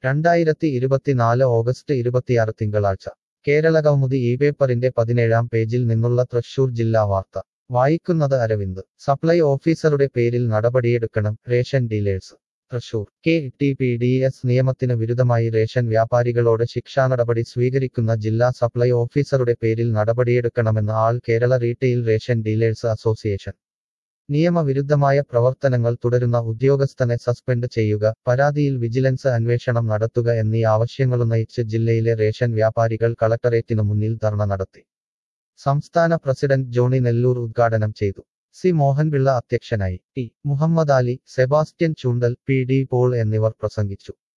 രണ്ടായിരത്തി ഇരുപത്തിനാല് ഓഗസ്റ്റ് ഇരുപത്തിയാറ് തിങ്കളാഴ്ച കേരള കൗമുദി ഈ പേപ്പറിന്റെ പതിനേഴാം പേജിൽ നിന്നുള്ള തൃശൂർ ജില്ലാ വാർത്ത വായിക്കുന്നത് അരവിന്ദ് സപ്ലൈ ഓഫീസറുടെ പേരിൽ നടപടിയെടുക്കണം ration dealers Thrissur K T P D S നിയമത്തിന് വിരുദ്ധമായി റേഷൻ വ്യാപാരികളോട് ശിക്ഷാനടപടി സ്വീകരിക്കുന്ന ജില്ലാ സപ്ലൈ ഓഫീസറുടെ പേരിൽ നടപടിയെടുക്കണമെന്ന് all Kerala retail ration dealers association നിയമവിരുദ്ധമായ പ്രവർത്തനങ്ങൾ തുടരുന്ന ഉദ്യോഗസ്ഥനെ സസ്പെൻഡ് ചെയ്യുക പരാതിയിൽ വിജിലൻസ് അന്വേഷണം നടത്തുക എന്നീ ആവശ്യങ്ങളുന്നയിച്ച് ജില്ലയിലെ റേഷൻ വ്യാപാരികൾ കളക്ടറേറ്റിനു മുന്നിൽ ധർണ നടത്തി സംസ്ഥാന പ്രസിഡന്റ് ജോണി നെല്ലൂർ ഉദ്ഘാടനം ചെയ്തു സി മോഹൻപിള്ള അധ്യക്ഷനായി T Muhammad Ali Sebastian Choondal P D Paul എന്നിവർ പ്രസംഗിച്ചു